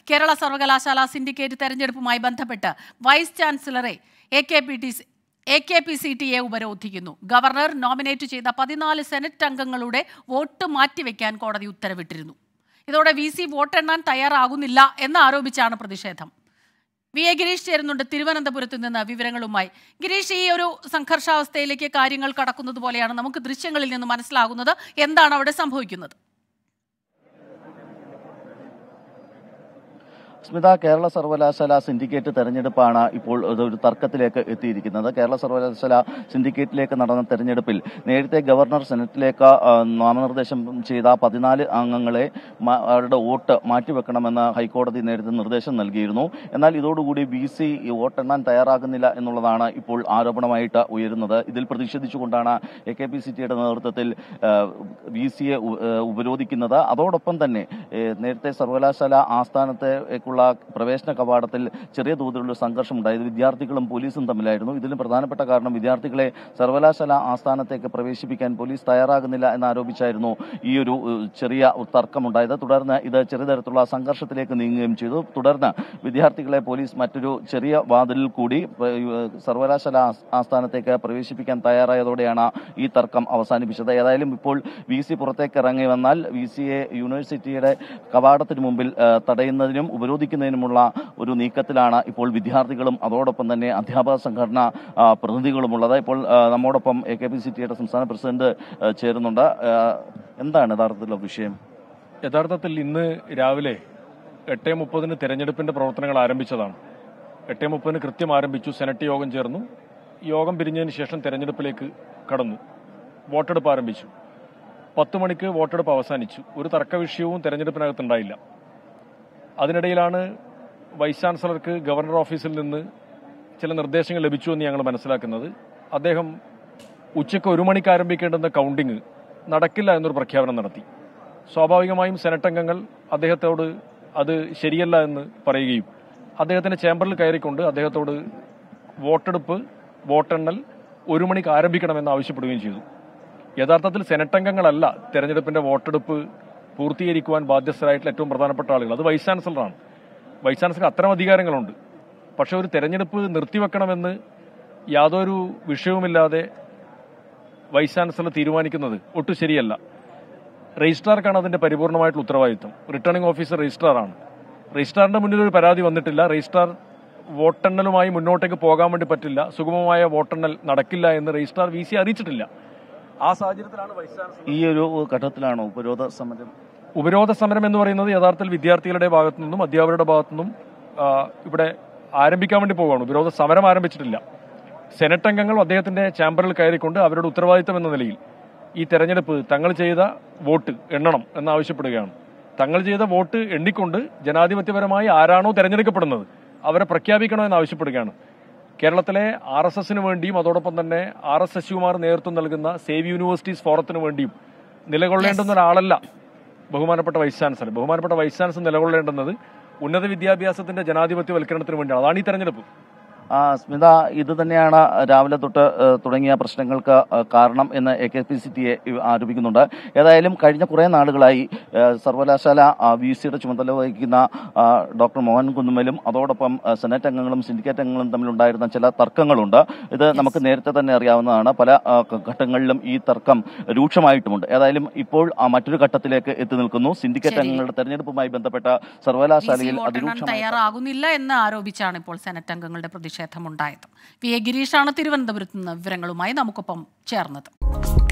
കേരള സർവകലാശാല സിൻഡിക്കേറ്റ് തെരഞ്ഞെടുപ്പുമായി ബന്ധപ്പെട്ട് വൈസ് ചാൻസലറെ A K P T A K P C T A ഉപരോധിക്കുന്നു ഗവർണർ നോമിനേറ്റ് ചെയ്ത പതിനാല് സെനറ്റ് അംഗങ്ങളുടെ വോട്ട് മാറ്റിവെക്കാൻ കോടതി ഉത്തരവിട്ടിരുന്നു ഇതോടെ വി സി വോട്ടെണ്ണാൻ തയ്യാറാകുന്നില്ല എന്ന് ആരോപിച്ചാണ് പ്രതിഷേധം വി എ ഗിരീഷ് ചേരുന്നുണ്ട് തിരുവനന്തപുരത്ത് നിന്ന് വിവരങ്ങളുമായി ഗിരീഷ് ഈ ഒരു സംഘർഷാവസ്ഥയിലേക്ക് കാര്യങ്ങൾ കടക്കുന്നത് പോലെയാണ് നമുക്ക് ദൃശ്യങ്ങളിൽ നിന്ന് മനസ്സിലാകുന്നത് എന്താണ് അവിടെ സംഭവിക്കുന്നത് സ്മിത കേരള സർവകലാശാല സിൻഡിക്കേറ്റ് തെരഞ്ഞെടുപ്പാണ് ഇപ്പോൾ ഒരു തർക്കത്തിലേക്ക് എത്തിയിരിക്കുന്നത് കേരള സർവകലാശാല സിൻഡിക്കേറ്റിലേക്ക് നടന്ന തെരഞ്ഞെടുപ്പിൽ നേരത്തെ ഗവർണർ സെനറ്റിലേക്ക് ആ, നാമനിർദ്ദേശം ചെയ്ത പതിനാല് അംഗങ്ങളെ മ- അവരുടെ വോട്ട് മാറ്റിവെക്കണമെന്ന് ഹൈക്കോടതി നേരത്തെ നിർദ്ദേശം നൽകിയിരുന്നു എന്നാൽ ഇതോടുകൂടി ബി സി വോട്ടെണ്ണാൻ തയ്യാറാകുന്നില്ല എന്നുള്ളതാണ് ഇപ്പോൾ ആരോപണമായിട്ട് ഉയരുന്നത് ഇതിൽ പ്രതിഷേധിച്ചുകൊണ്ടാണ് എ കെ പി സി ടിയുടെ നേതൃത്വത്തിൽ വി സിയെ ഉപരോധിക്കുന്നത് അതോടൊപ്പം തന്നെ ഏ, നേരത്തെ സർവകലാശാല ആസ്ഥാനത്തേക്കുള്ള പ്രവേശന കവാടത്തിൽ ചെറിയ തോതിലുള്ള സംഘർഷം ഉണ്ടായത് വിദ്യാർത്ഥികളും പോലീസും തമ്മിലായിരുന്നു ഇതിന് പ്രധാനപ്പെട്ട കാരണം വിദ്യാർത്ഥികളെ സർവകലാശാല ആസ്ഥാനത്തേക്ക് പ്രവേശിപ്പിക്കാൻ പോലീസ് തയ്യാറാകുന്നില്ല എന്നാരോപിച്ചായിരുന്നു ഈ ഒരു ഏഹ്, ചെറിയ തർക്കമുണ്ടായത് തുടർന്ന് ഇത് ചെറിയ തരത്തിലുള്ള സംഘർഷത്തിലേക്ക് നീങ്ങുകയും ചെയ്തു തുടർന്ന് വിദ്യാർത്ഥികളെ പോലീസ് മറ്റൊരു ചെറിയ വാതിലിൽ കൂടി ഏഹ്, സർവകലാശാല ആസ്- ആസ്ഥാനത്തേക്ക് പ്രവേശിപ്പിക്കാൻ തയ്യാറായതോടെയാണ് ഈ തർക്കം അവസാനിപ്പിച്ചത് ഏതായാലും ഇപ്പോൾ വി സി പുറത്തേക്ക് ഇറങ്ങി വന്നാൽ വി സിയെ യൂണിവേഴ്സിറ്റിയുടെ കവാടത്തിന് മുമ്പിൽ ഏഹ്, തടയുന്നതിനും ഉപരോധിക്കുന്നതിനുമുള്ള ഒരു നീക്കത്തിലാണ് ഇപ്പോൾ വിദ്യാർത്ഥികളും അതോടൊപ്പം തന്നെ അധ്യാപക സംഘടന ആ, പ്രതിനിധികളുമുള്ളത് ഇപ്പോൾ ആ, നമ്മോടൊപ്പം എ കെ പി സി ടിയുടെ സംസ്ഥാന പ്രസിഡന്റ് ആ, ചേരുന്നുണ്ട് ആ, എന്താണ് യഥാർത്ഥത്തിലുള്ള വിഷയം യഥാർത്ഥത്തിൽ ഇന്ന് രാവിലെ എട്ട് മുപ്പതിന് തെരഞ്ഞെടുപ്പിന്റെ പ്രവർത്തനങ്ങൾ ആരംഭിച്ചതാണ് എട്ട് മുപ്പതിന് കൃത്യം ആരംഭിച്ചു സെനറ്റ് യോഗം ചേർന്നു യോഗം പിരിഞ്ഞതിന് ശേഷം തെരഞ്ഞെടുപ്പിലേക്ക് കടന്നു വോട്ടെടുപ്പ് ആരംഭിച്ചു പത്ത് മണിക്ക് വോട്ടെടുപ്പ് അവസാനിച്ചു ഒരു തർക്ക വിഷയവും തെരഞ്ഞെടുപ്പിനകത്തുണ്ടായില്ല അതിനിടയിലാണ് വൈസ് ചാൻസലർക്ക് ഗവർണർ ഓഫീസിൽ നിന്ന് ചില നിർദ്ദേശങ്ങൾ ലഭിച്ചു എന്ന് ഞങ്ങൾ മനസ്സിലാക്കുന്നത് അദ്ദേഹം ഉച്ചയ്ക്ക് ഒരു മണിക്ക് ആരംഭിക്കേണ്ടുന്ന കൗണ്ടിങ് നടക്കില്ല എന്നൊരു പ്രഖ്യാപനം നടത്തി സ്വാഭാവികമായും സെനറ്റ് അംഗങ്ങൾ അദ്ദേഹത്തോട് അത് ശരിയല്ല എന്ന് പറയുകയും അദ്ദേഹത്തിന്റെ ചേംബറിൽ കയറിക്കൊണ്ട് അദ്ദേഹത്തോട് വോട്ടെടുപ്പ് വോട്ടെണ്ണൽ ഒരു മണിക്ക് ആരംഭിക്കണമെന്ന് ആവശ്യപ്പെടുകയും ചെയ്തു യഥാർത്ഥത്തിൽ സെനറ്റ് അംഗങ്ങളല്ല തെരഞ്ഞെടുപ്പിന്റെ വോട്ടെടുപ്പ് പൂർത്തീകരിക്കുവാൻ ബാധ്യസ്ഥരായിട്ടുള്ള ഏറ്റവും പ്രധാനപ്പെട്ട ആളുകൾ അത് വൈസ് ചാൻസലറാണ് വൈസ് ചാൻസലർ അത്തരം അധികാരങ്ങളുണ്ട് പക്ഷെ ഒരു തെരഞ്ഞെടുപ്പ് നിർത്തിവെക്കണമെന്ന് യാതൊരു വിഷയവുമില്ലാതെ വൈസ് ചാൻസലർ തീരുമാനിക്കുന്നത് ഒട്ടും ശരിയല്ല രജിസ്ട്രാർക്കാണ് അതിന്റെ പരിപൂർണമായിട്ടുള്ള ഉത്തരവാദിത്വം റിട്ടേണിംഗ് ഓഫീസർ രജിസ്ട്രാറാണ് രജിസ്ട്രാറിന്റെ മുന്നിൽ ഒരു പരാതി വന്നിട്ടില്ല രജിസ്ട്രാർ വോട്ടെണ്ണലുമായി മുന്നോട്ടേക്ക് പോകാൻ വേണ്ടി പറ്റില്ല സുഗമമായ വോട്ടെണ്ണൽ നടക്കില്ല എന്ന് രജിസ്ട്രാർ വി സി അറിയിച്ചിട്ടില്ല ആ സാഹചര്യത്തിലാണ് വൈസ് ചാൻസലർ ഈ ഒരു ഘട്ടത്തിലാണോ ഉപരോധ സമരം ഉപരോധ സമരം എന്ന് പറയുന്നത് യഥാർത്ഥത്തിൽ വിദ്യാർത്ഥികളുടെ ഭാഗത്തു നിന്നും അധ്യാപകരുടെ ഭാഗത്തു നിന്നും ആ, ഇവിടെ ആരംഭിക്കാൻ വേണ്ടി പോവുകയാണ് ഉപരോധ സമരം ആരംഭിച്ചിട്ടില്ല സെനറ്റ് അംഗങ്ങൾ അദ്ദേഹത്തിന്റെ ചാമ്പറിൽ കയറിക്കൊണ്ട് അവരുടെ ഉത്തരവാദിത്തം എന്ന നിലയിൽ ഈ തെരഞ്ഞെടുപ്പ് തങ്ങൾ ചെയ്ത വോട്ട് എണ്ണണം എന്നാവശ്യപ്പെടുകയാണ് തങ്ങൾ ചെയ്ത വോട്ട് എണ്ണിക്കൊണ്ട് ജനാധിപത്യപരമായി ആരാണോ തെരഞ്ഞെടുക്കപ്പെടുന്നത് അവരെ പ്രഖ്യാപിക്കണമെന്ന് ആവശ്യപ്പെടുകയാണ് കേരളത്തിലെ ആർ എസ് എസിന് വേണ്ടിയും അതോടൊപ്പം തന്നെ ആർ എസ് എസ് ശിവകുമാർ നേതൃത്വം നൽകുന്ന സേവ് യൂണിവേഴ്സിറ്റീസ് ഫോറത്തിന് വേണ്ടിയും നിലകൊള്ളേണ്ടുന്ന ഒരാളല്ല ബഹുമാനപ്പെട്ട വൈസ് ചാൻസലർ ബഹുമാനപ്പെട്ട വൈസ് ചാൻസലർ നിലകൊള്ളേണ്ടുന്നത് ഉന്നത വിദ്യാഭ്യാസത്തിന്റെ ജനാധിപത്യവൽക്കരണത്തിന് വേണ്ടിയാണ് അതാണ് ഈ തെരഞ്ഞെടുപ്പ് ആ, സ്മിത ഇത് തന്നെയാണ് രാവിലെ തൊട്ട് ഏഹ്, തുടങ്ങിയ പ്രശ്നങ്ങൾക്ക് ഏഹ്, കാരണം എന്ന് A K P C T A ആരോപിക്കുന്നുണ്ട് ഏതായാലും കഴിഞ്ഞ കുറേ നാളുകളായി ഏഹ്, സർവകലാശാല വി സിയുടെ ചുമതല വഹിക്കുന്ന ആ, ഡോക്ടർ മോഹൻ കുന്നുമലും അതോടൊപ്പം ആ, സെനറ്റ് അംഗങ്ങളും സിൻഡിക്കേറ്റ് അംഗങ്ങളും തമ്മിലുണ്ടായിരുന്ന ചില തർക്കങ്ങളുണ്ട് ഇത് നമുക്ക് നേരത്തെ തന്നെ അറിയാവുന്നതാണ് പല ആ, ഘ- ഘട്ടങ്ങളിലും ഈ തർക്കം രൂക്ഷമായിട്ടുമുണ്ട് ഏതായാലും ഇപ്പോൾ ആ, മറ്റൊരു ഘട്ടത്തിലേക്ക് എത്തി നിൽക്കുന്നു സിൻഡിക്കേറ്റ് ശരി. അംഗങ്ങളുടെ തെരഞ്ഞെടുപ്പുമായി ബന്ധപ്പെട്ട വി സി സർവകലാശാലയിൽ വോട്ടെണ്ണാൻ അതിരൂക്ഷമായ തയ്യാറാകുന്നില്ല എന്ന് ആരോപിച്ചാണ് ഇപ്പോൾ സെനറ്റ് അംഗങ്ങളുടെ പ്രതിഷേധമുണ്ടായത് വി എ ഗിരീഷാണ് തിരുവനന്തപുരത്ത് നിന്ന് വിവരങ്ങളുമായി നമുക്കൊപ്പം ചേർന്നത്